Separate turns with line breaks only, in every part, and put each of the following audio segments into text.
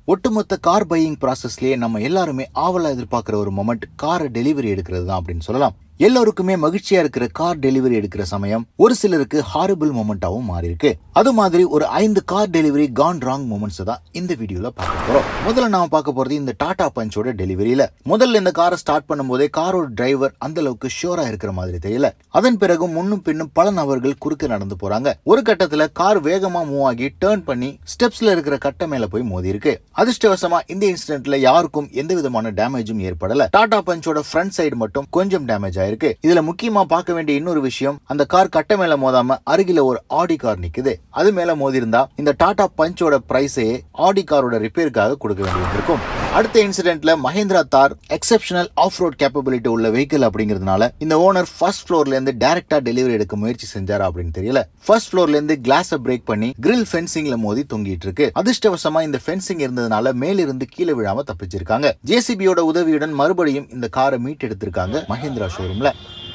ஒட்டுமொத்த car buying ப்ராசஸ்லயே நம்ம எல்லாருமே ஆவலா எதிர்பார்க்கிற ஒரு மொமெண்ட் காரை டெலிவரி எடுக்கிறது தான் அப்படின்னு சொல்லலாம் எல்லோருக்குமே மகிழ்ச்சியா இருக்கிற கார் டெலிவரி எடுக்கிற சமயம் ஒரு சிலருக்கு ஹாரிபிள் மொமெண்டாவும் மாறி இருக்கு அது மாதிரி ஒரு ஐந்து car delivery gone wrong moments தான் இந்த வீடியோல பார்க்க போறோம் முதல்ல நாம பார்க்க போறது இந்த டாடா பஞ்சோட டெலிவரியில முதல்ல இந்த காரை ஸ்டார்ட் பண்ணும்போதே காரோட டிரைவர் அந்த அளவுக்கு ஷூரா இருக்கிற மாதிரி தெரியல அதன் பிறகு முன்னும் பின்னும் பல நபர்கள் குறுக்க நடந்து போறாங்க ஒரு கட்டத்துல கார் வேகமா மூவ் ஆகி டேர்ன் பண்ணி ஸ்டெப்ஸ்ல இருக்கிற கட்ட மேல போய் மோதி இருக்கு அதிர்ஷ்டவசமா இந்த இன்சிடென்ட்ல யாருக்கும் எந்த விதமான டேமேஜும் ஏற்படல டாடா பஞ்சோட ஃப்ரண்ட் சைடு மட்டும் கொஞ்சம் டேமேஜ் ஆயிருக்கு இதுல முக்கியமா பார்க்க வேண்டிய இன்னொரு விஷயம் அந்த கார் கட்ட மேல மோதாம அருகில ஒரு ஆடி கார் நிக்குது அது மேல மோதி இருந்தா இந்த டாடா பஞ்சோட பிரைஸே ஆடி காரோட ரிப்பேருக்காக கொடுக்க வேண்டியது இருக்கும் அடுத்த இன்சிடென்ட்ல Mahindra Thar exceptional off road capability உள்ள வெஹிக்கிள் அப்படிங்கிறதுனால இந்த ஓனர் ஃபர்ஸ்ட் ஃப்ளோர்ல இருந்து டைரக்டா டெலிவரி எடுக்க முயற்சி செஞ்சாரா அப்படின்னு தெரியல ஃபர்ஸ்ட் ஃப்ளோர்ல இருந்து கிளாஸ பிரேக் பண்ணி கிரில் ஃபென்சிங்ல மோதி தொங்கிட்டு இருக்கு அதிர்ஷ்டவசமா இந்த ஃபென்சிங் இருந்ததுனால மேலிருந்து கீழே விழாம தப்பிச்சிருக்காங்க ஜேசிபியோட உதவியுடன் மறுபடியும் இந்த காரை மீட் எடுத்திருக்காங்க மஹேந்திரா ஷோரூம்ல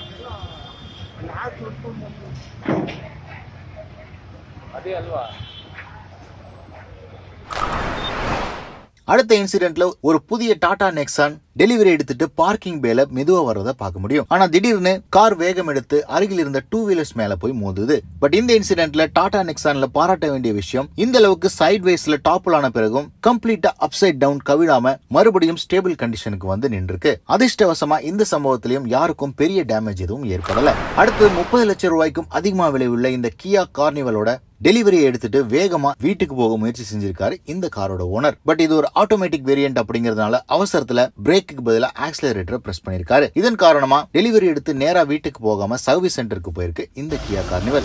ಅದೇ ಅಲ್ವಾ
அடுத்த இன்சிடென்ட்ல ஒரு புதிய டாடா நெக்ஸான் டெலிவரி எடுத்துட்டு பார்க்கிங் பேல மெதுவா வர்றதை பார்க்க முடியும் ஆனா திடீர்னு கார் வேகம் எடுத்து அருகில் இருந்த டூ வீலர்ஸ் மேல போய் மோதுது பட் இந்த இன்சிடென்ட்ல டாடா நெக்ஸான்ல பாராட்ட வேண்டிய விஷயம் இந்த அளவுக்கு சைட் வேஸ்ல டாப்பிள் ஆன பிறகும் கம்ப்ளீட்டா அப்சைட் டவுன் கவிழாம மறுபடியும் ஸ்டேபிள் கண்டிஷனுக்கு வந்து நின்றுருக்கு அதிர்ஷ்டவசமா இந்த சம்பவத்திலையும் யாருக்கும் பெரிய டேமேஜ் எதுவும் ஏற்படல அடுத்து முப்பது லட்சம் ரூபாய்க்கும் அதிகமா விலை உள்ள இந்த கியா கார்னிவலோட டெலிவரியை எடுத்துட்டு வேகமா வீட்டுக்கு போக முயற்சி செஞ்சிருக்காரு இந்த காரோட ஓனர் பட் இது ஒரு ஆட்டோமேட்டிக் வேரியன்ட் அப்படிங்கறதுனால அவசரத்துல பிரேக்குக்கு பதிலா ஆக்சிலரேட்டரை பிரஸ் பண்ணிருக்காரு இதன் காரணமா டெலிவரி எடுத்து நேரா வீட்டுக்கு போகாம சர்வீஸ் சென்டருக்கு போயிருக்கு இந்த கியா கார்னிவல்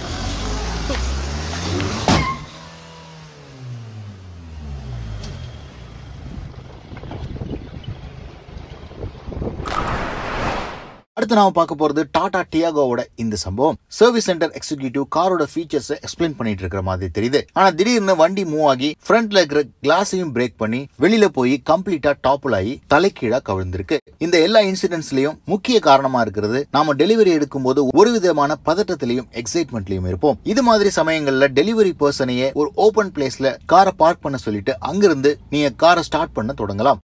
அடுத்து நாம பார்க்க போறது டாடா டியாகோவோட இந்த சம்பவம் சர்வீஸ் சென்டர் எக்ஸிகியூட்டிவ் காரோட ஃபீச்சர்ஸ் எக்ஸ்பிளைன் பண்ணிட்டு இருக்கிற மாதிரி தெரியுது ஆனா திடீர்னு வண்டி மூவ் ஆகி ஃப்ரண்ட்ல இருக்கிற கிளாஸையும் பிரேக் பண்ணி வெளியில போய் கம்ப்ளீட்டா டாப்புல் ஆகி தலைக்கீழா கவிழ்ந்திருக்கு இந்த எல்லா இன்சிடென்ட்ஸ்லயும் முக்கிய காரணமா இருக்கிறது நாம டெலிவரி எடுக்கும்போது ஒரு விதமான பதட்டத்திலையும் எக்ஸைட்மெண்ட்லயும் இருப்போம் இது மாதிரி சமயங்கள்ல டெலிவரி பர்சனையே ஒரு ஓபன் பிளேஸ்ல காரை பார்க் பண்ண சொல்லிட்டு அங்கிருந்து நீங்க காரை ஸ்டார்ட் பண்ண தொடங்கலாம்